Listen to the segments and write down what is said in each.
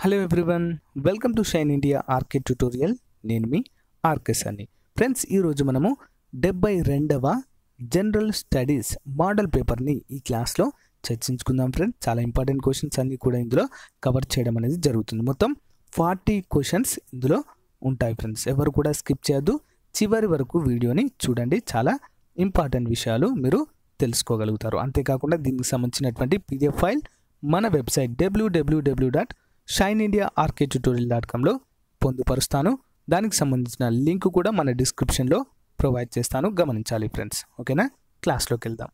hello everyone welcome to shine India RK tutorial నేను మీ RK సన్ని friends ఈరోజు మనము డెబ్బై రెండవ జనరల్ స్టడీస్ మోడల్ పేపర్ని ఈ క్లాస్లో చర్చించుకుందాం ఫ్రెండ్స్ చాలా ఇంపార్టెంట్ క్వశ్చన్స్ అన్నీ కూడా ఇందులో కవర్ చేయడం అనేది జరుగుతుంది మొత్తం ఫార్టీ క్వశ్చన్స్ ఇందులో ఉంటాయి ఫ్రెండ్స్ ఎవరు కూడా స్కిప్ చేయొద్దు చివరి వరకు వీడియోని చూడండి చాలా ఇంపార్టెంట్ విషయాలు మీరు తెలుసుకోగలుగుతారు అంతేకాకుండా దీనికి సంబంధించినటువంటి పీడిఎఫ్ ఫైల్ మన వెబ్సైట్ డబ్ల్యూడబ్ల్యూడబ్ల్యూ dot shine India RK tutorial dot కామ్లో పొందుపరుస్తాను దానికి సంబంధించిన లింక్ కూడా మన డిస్క్రిప్షన్లో ప్రొవైడ్ చేస్తాను గమనించాలి ఫ్రెండ్స్ ఓకేనా క్లాస్లోకి వెళ్దాం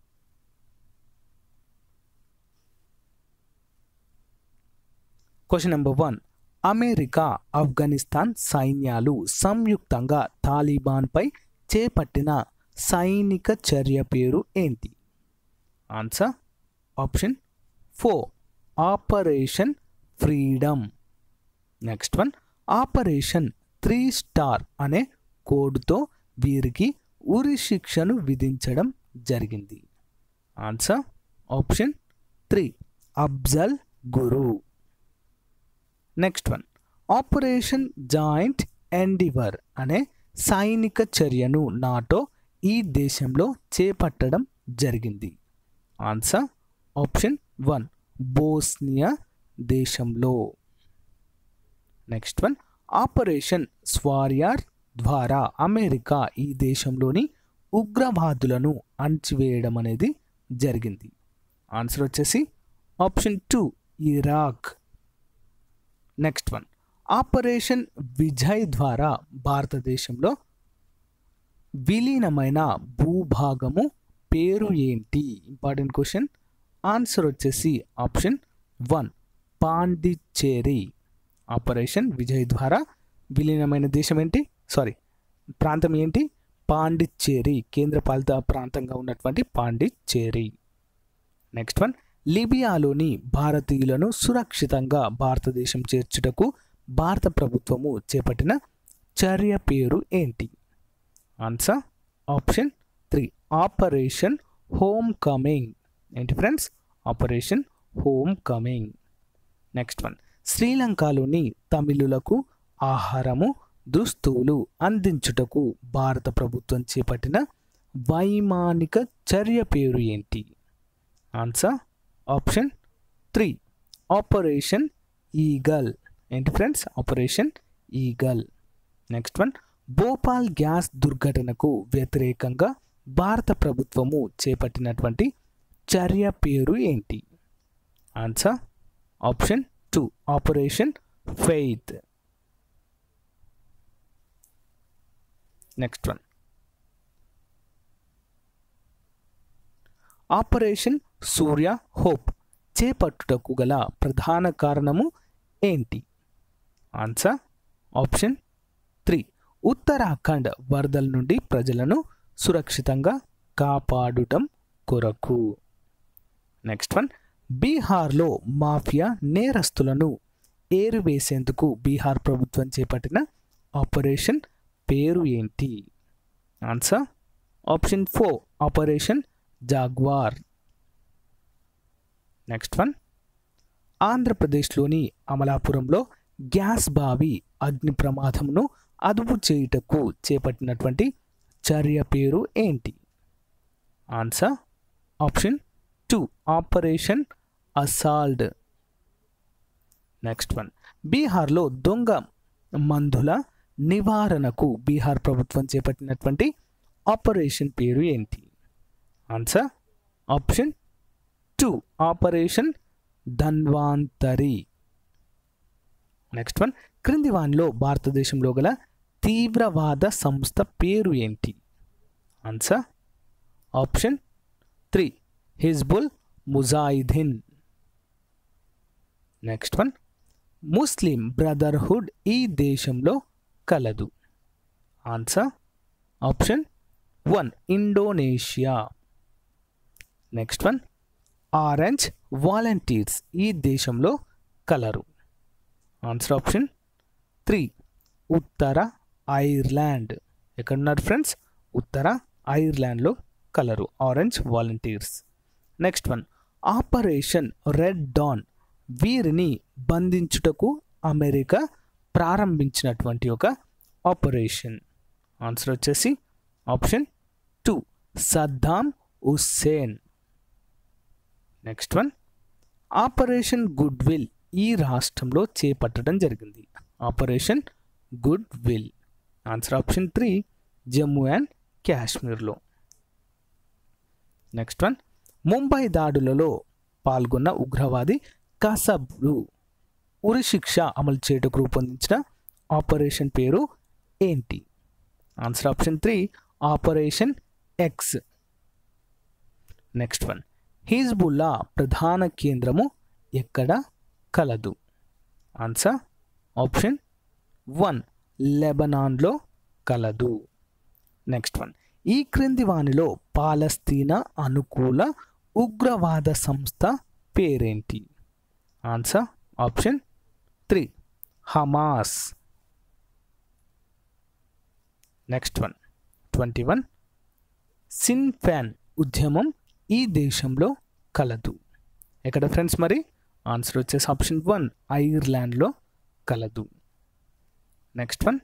question number one America Afghanistan సైన్యాలు సంయుక్తంగా తాలిబాన్పై చేపట్టిన సైనిక చర్య పేరు ఏంటి answer option four operation freedom next one operation three star అనే కోడ్తో వీరికి ఉరి శిక్షను విధించడం జరిగింది answer option three Afzal Guru next one operation joint endeavour అనే సైనిక చర్యను నాటో ఈ దేశంలో చేపట్టడం జరిగింది ఆన్సర్ ఆప్షన్ వన్ బోస్నియా దేశంలో నెక్స్ట్ వన్ ఆపరేషన్ స్వారియార్ ద్వారా అమెరికా ఈ దేశంలోని ఉగ్రవాదులను అణచివేయడం అనేది జరిగింది ఆన్సర్ వచ్చేసి option two Iraq next one operation Vijay ద్వారా భారతదేశంలో విలీనమైన భూభాగము పేరు ఏంటి ఇంపార్టెంట్ క్వశ్చన్ ఆన్సర్ వచ్చేసి option one Pondicherry operation Vijay ద్వారా విలీనమైన దేశం ఏంటి సారీ ప్రాంతం ఏంటి పాండిచ్చేరి కేంద్రపాలిత ప్రాంతంగా ఉన్నటువంటి పాండిచ్చేరి నెక్స్ట్ వన్ లిబియాలోని భారతీయులను సురక్షితంగా భారతదేశం చేర్చుటకు భారత ప్రభుత్వము చేపట్టిన చర్య పేరు ఏంటి answer option three operation homecoming ఏంటి friends operation homecoming next one శ్రీలంకలోని తమిళులకు ఆహారము దుస్తువులు అందించుటకు భారత ప్రభుత్వం చేపట్టిన వైమానిక చర్య పేరు ఏంటి answer option three operation eagle ఏంటి friends operation eagle next one Bhopal gas దుర్ఘటనకు వ్యతిరేకంగా భారత ప్రభుత్వము చేపట్టినటువంటి చర్య పేరు ఏంటి answer option two operation faith next one operation Surya hope చేపట్టుటకు గల ప్రధాన కారణము ఏంటి ఆన్సర్ ఆప్షన్ త్రీ ఉత్తరాఖండ్ వరదల నుండి ప్రజలను సురక్షితంగా కాపాడుటం కొరకు నెక్స్ట్ వన్ బీహార్లో మాఫియా నేరస్తులను ఏరువేసేందుకు బీహార్ ప్రభుత్వం చేపట్టిన ఆపరేషన్ పేరు ఏంటి answer option four operation jaguar next one ఆంధ్రప్రదేశ్లోని అమలాపురంలో గ్యాస్ బావి అగ్ని ప్రమాదంను అదుపు చేయుటకు చేపట్టినటువంటి చర్య పేరు ఏంటి answer option two operation assault next one బీహార్లో దొంగ మందుల నివారణకు బీహార్ ప్రభుత్వం చేపట్టినటువంటి ఆపరేషన్ పేరు ఏంటి answer option two operation Dhanvantari next one క్రింది వాన్లో భారతదేశంలో గల తీవ్రవాద సంస్థ పేరు ఏంటి answer option three Hizbul Mujahideen next one Muslim brotherhood ఈ దేశంలో కలదు answer option one Indonesia next one orange volunteers ఈ దేశంలో కలరు ఆన్సర్ ఆప్షన్ త్రీ ఉత్తర ఐర్లాండ్ ఎక్కడున్నారు ఫ్రెండ్స్ ఉత్తర ఐర్లాండ్లో కలరు orange volunteers next one operation red dawn వీరిని బంధించుటకు అమెరికా ప్రారంభించినటువంటి ఒక ఆపరేషన్ ఆన్సర్ వచ్చేసి option two Saddam Hussain next one operation goodwill ఈ రాష్ట్రంలో చేపట్టడం జరిగింది operation goodwill answer option three Jammu and కాశ్మీర్లో నెక్స్ట్ వన్ ముంబై దాడులలో పాల్గొన్న ఉగ్రవాది కసబ్లు ఉరిశిక్ష అమలు చేయటకు రూపొందించిన ఆపరేషన్ పేరు ఏంటి answer option three operation X next one Hezbollah ప్రధాన కేంద్రము ఎక్కడ కలదు ఆన్సర్ ఆప్షన్ వన్ లెబనాన్లో కలదు నెక్స్ట్ వన్ ఈ క్రింది వానిలో పాలస్తీనా అనుకూల ఉగ్రవాద సంస్థ పేరేంటి answer option three Hamas next one twenty one Sinn Fein ఉద్యమం ఈ దేశంలో కలదు ఎక్కడ ఫ్రెండ్స్ మరి ఆన్సర్ వచ్చేసి ఆప్షన్ వన్ ఐర్లాండ్లో కలదు నెక్స్ట్ వన్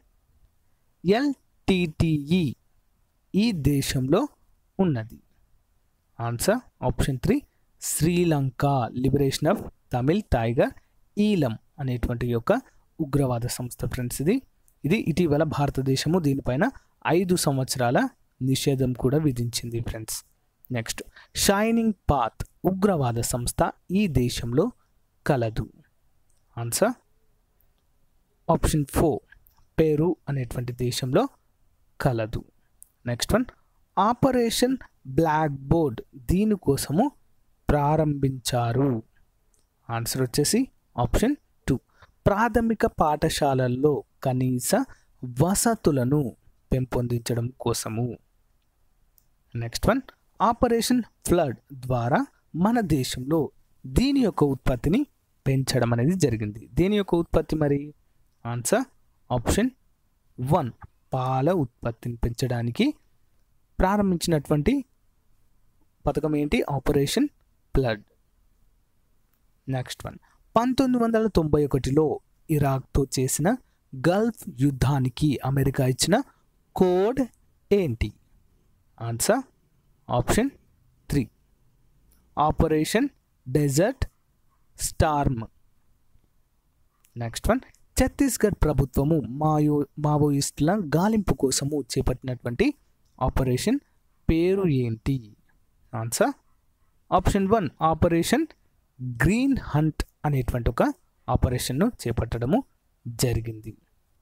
ఎల్టీటీఈ ఈ దేశంలో ఉన్నది answer option three Sri Lanka liberation of Tamil tiger Eelam అనేటువంటి యొక్క ఉగ్రవాద సంస్థ ఫ్రెండ్స్ ఇది ఇది ఇటీవల భారతదేశము దీనిపైన ఐదు సంవత్సరాల నిషేధం కూడా విధించింది ఫ్రెండ్స్ నెక్స్ట్ షైనింగ్ పాత్ ఉగ్రవాద సంస్థ ఈ దేశంలో కలదు ఆన్సర్ ఆప్షన్ ఫోర్ పేరు అనేటువంటి దేశంలో కలదు next one operation black board దీనికోసము ప్రారంభించారు ఆన్సర్ వచ్చేసి ఆప్షన్ టూ ప్రాథమిక పాఠశాలల్లో కనీస వసతులను పెంపొందించడం కోసము నెక్స్ట్ వన్ ఆపరేషన్ ఫ్లడ్ ద్వారా మన దేశంలో దీని యొక్క ఉత్పత్తిని పెంచడం అనేది జరిగింది దీని యొక్క ఉత్పత్తి మరి ఆన్సర్ ఆప్షన్ వన్ పాల ఉత్పత్తిని పెంచడానికి ప్రారంభించినటువంటి పథకం ఏంటి ఆపరేషన్ ఫ్లడ్ నెక్స్ట్ వన్ పంతొమ్మిది వందల తొంభై ఒకటిలో ఇరాక్తో చేసిన గల్ఫ్ యుద్ధానికి అమెరికా ఇచ్చిన కోడ్ ఏంటి answer option three operation desert storm next one Chhattisgarh ప్రభుత్వము మాయో మావోయిస్టుల గాలింపు కోసము చేపట్టినటువంటి ఆపరేషన్ పేరు ఏంటి answer option one operation green hunt అనేటువంటి ఒక ఆపరేషన్ను చేపట్టడము జరిగింది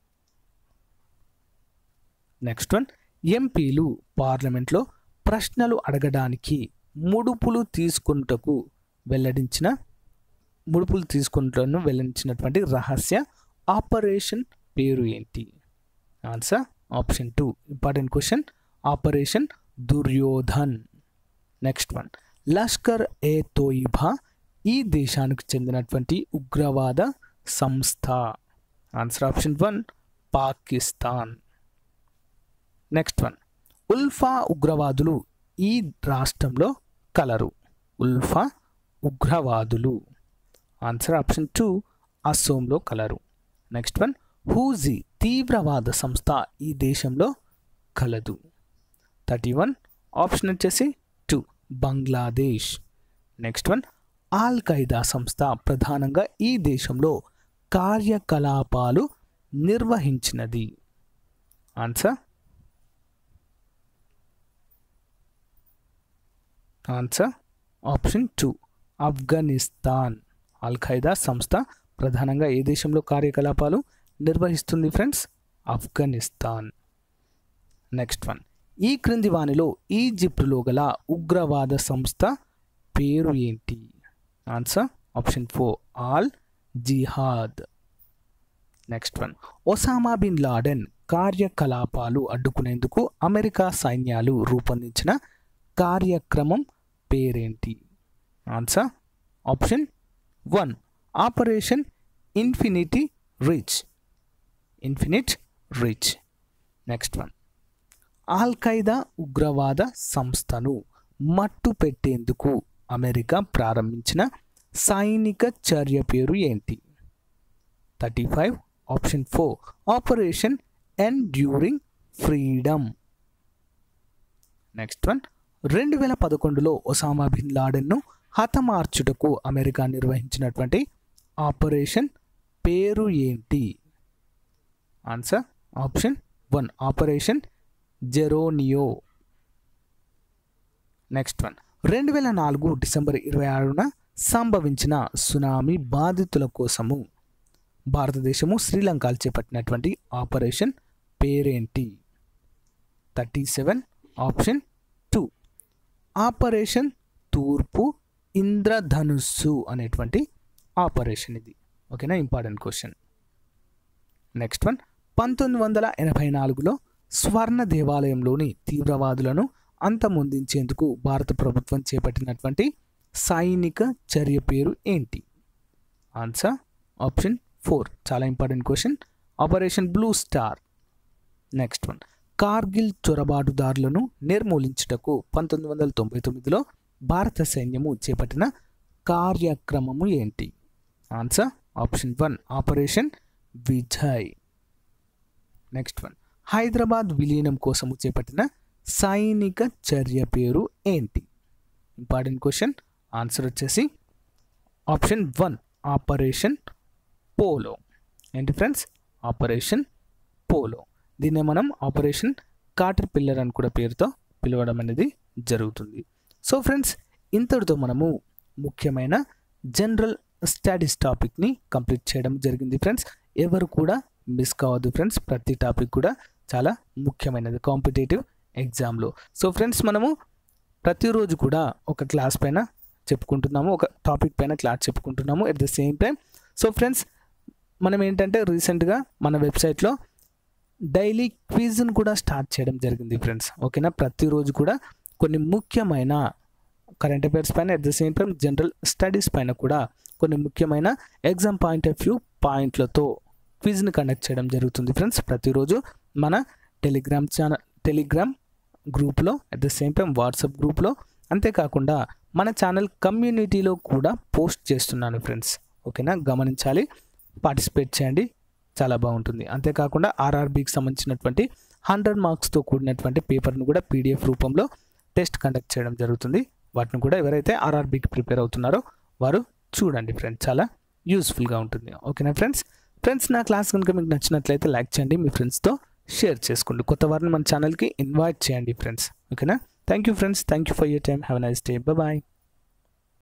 నెక్స్ట్ వన్ ఎంపీలు పార్లమెంట్లో ప్రశ్నలు అడగడానికి ముడుపులు తీసుకున్నటకు వెల్లడించిన ముడుపులు తీసుకుంటను వెల్లడించినటువంటి రహస్య ఆపరేషన్ పేరు ఏంటి answer option two important question operation Duryodhan next one Lashkar e Taiba ఈ దేశానికి చెందినటువంటి ఉగ్రవాద సంస్థ answer option one Pakistan next one ULFA ఉగ్రవాదులు ఈ రాష్ట్రంలో కలరు ఉల్ఫా ఉగ్రవాదులు ఆన్సర్ ఆప్షన్ టూ అస్సోంలో కలరు నెక్స్ట్ వన్ హూజీ తీవ్రవాద సంస్థ ఈ దేశంలో కలదు థర్టీ వన్ ఆప్షన్ వచ్చేసి two Bangladesh next one al Qaeda సంస్థ ప్రధానంగా ఈ దేశంలో కార్యకలాపాలు నిర్వహించినది answer answer option two Afghanistan al Qaeda సంస్థ ప్రధానంగా ఏ దేశంలో కార్యకలాపాలు నిర్వహిస్తుంది ఫ్రెండ్స్ ఆఫ్ఘనిస్తాన్ నెక్స్ట్ వన్ ఈ క్రింది వానిలో ఈజిప్టులో గల ఉగ్రవాద సంస్థ పేరు ఏంటి answer option four al jihad next one Osama bin Laden కార్యకలాపాలు అడ్డుకునేందుకు అమెరికా సైన్యాలు రూపొందించిన కార్యక్రమం పేరేంటి answer option one operation infinity reach infinite reach next one al Qaeda ఉగ్రవాద సంస్థను మట్టు పెట్టేందుకు అమెరికా ప్రారంభించిన సైనిక చర్య పేరు ఏంటి thirty five option four operation enduring freedom next one రెండు వేల పదకొండులో ఒసామా బిన్ లాడెన్ను హతమార్చుటకు అమెరికా నిర్వహించినటువంటి ఆపరేషన్ పేరు ఏంటి answer option one operation Geronimo next one రెండు వేల నాలుగు డిసెంబర్ ఇరవై ఆరున సంభవించిన సునామీ బాధితుల కోసము భారతదేశము శ్రీలంకలు చేపట్టినటువంటి ఆపరేషన్ పేరేంటి thirty seven option two operation తూర్పు ఇంద్రధనుస్సు అనేటువంటి ఆపరేషన్ ఇది ఓకేనా ఇంపార్టెంట్ క్వశ్చన్ నెక్స్ట్ వన్ పంతొమ్మిది వందల ఎనభై నాలుగులో స్వర్ణ దేవాలయంలోని తీవ్రవాదులను అంతమొందించేందుకు భారత ప్రభుత్వం చేపట్టినటువంటి సైనిక చర్య పేరు ఏంటి ఆన్సర్ ఆప్షన్ ఫోర్ చాలా important question operation blue star next one Kargil చొరబాటుదారులను నిర్మూలించుటకు పంతొమ్మిది వందల తొంభై తొమ్మిదిలో భారత సైన్యము చేపట్టిన కార్యక్రమము ఏంటి answer option one operation Vijay next one Hyderabad విలీనం కోసము చేపట్టిన సైనిక చర్య పేరు ఏంటి ఇంపార్టెంట్ క్వశ్చన్ ఆన్సర్ వచ్చేసి ఆప్షన్ వన్ ఆపరేషన్ పోలో ఏంటి ఫ్రెండ్స్ ఆపరేషన్ పోలో దీన్నే మనం ఆపరేషన్ కాటర్ పిల్లర్ అని కూడా పేరుతో పిలవడం అనేది జరుగుతుంది సో ఫ్రెండ్స్ ఇంతటితో మనము ముఖ్యమైన జనరల్ స్టడీస్ టాపిక్ని కంప్లీట్ చేయడం జరిగింది ఫ్రెండ్స్ ఎవరు కూడా మిస్ కావద్దు ఫ్రెండ్స్ ప్రతి టాపిక్ కూడా చాలా ముఖ్యమైనది కాంపిటేటివ్ ఎగ్జామ్లో సో ఫ్రెండ్స్ మనము ప్రతిరోజు కూడా ఒక క్లాస్ పైన చెప్పుకుంటున్నాము ఒక టాపిక్ పైన క్లాస్ చెప్పుకుంటున్నాము at the same time so friends మనం ఏంటంటే రీసెంట్గా మన వెబ్సైట్లో డైలీ క్విజ్ని కూడా స్టార్ట్ చేయడం జరిగింది ఫ్రెండ్స్ ఓకేనా ప్రతిరోజు కూడా కొన్ని ముఖ్యమైన కరెంట్ అఫైర్స్ పైన at the same time general studies పైన కూడా కొన్ని ముఖ్యమైన ఎగ్జామ్ పాయింట్ ఆఫ్ వ్యూ పాయింట్లతో క్విజ్ని కండక్ట్ చేయడం జరుగుతుంది ఫ్రెండ్స్ ప్రతిరోజు మన టెలిగ్రామ్ ఛానల్ టెలిగ్రామ్ గ్రూప్లో at the same time WhatsApp గ్రూప్లో అంతేకాకుండా మన ఛానల్ కమ్యూనిటీలో కూడా పోస్ట్ చేస్తున్నాను ఫ్రెండ్స్ ఓకేనా గమనించాలి పార్టిసిపేట్ చేయండి చాలా బాగుంటుంది అంతేకాకుండా ఆర్ఆర్బీకి సంబంధించినటువంటి హండ్రెడ్ మార్క్స్తో కూడినటువంటి పేపర్ను కూడా పీడిఎఫ్ రూపంలో టెస్ట్ కండక్ట్ చేయడం జరుగుతుంది వాటిని కూడా ఎవరైతే ఆర్ఆర్బీకి ప్రిపేర్ అవుతున్నారో వారు చూడండి ఫ్రెండ్స్ చాలా యూస్ఫుల్గా ఉంటుంది ఓకేనా ఫ్రెండ్స్ ఫ్రెండ్స్ నా క్లాస్ కనుక మీకు నచ్చినట్లయితే లైక్ చేయండి మీ ఫ్రెండ్స్తో షేర్ చేసుకోండి కొత్త వారిని మన ఛానల్కి ఇన్వైట్ చేయండి ఫ్రెండ్స్ ఓకేనా thank you friends thank you for your time have nice day bye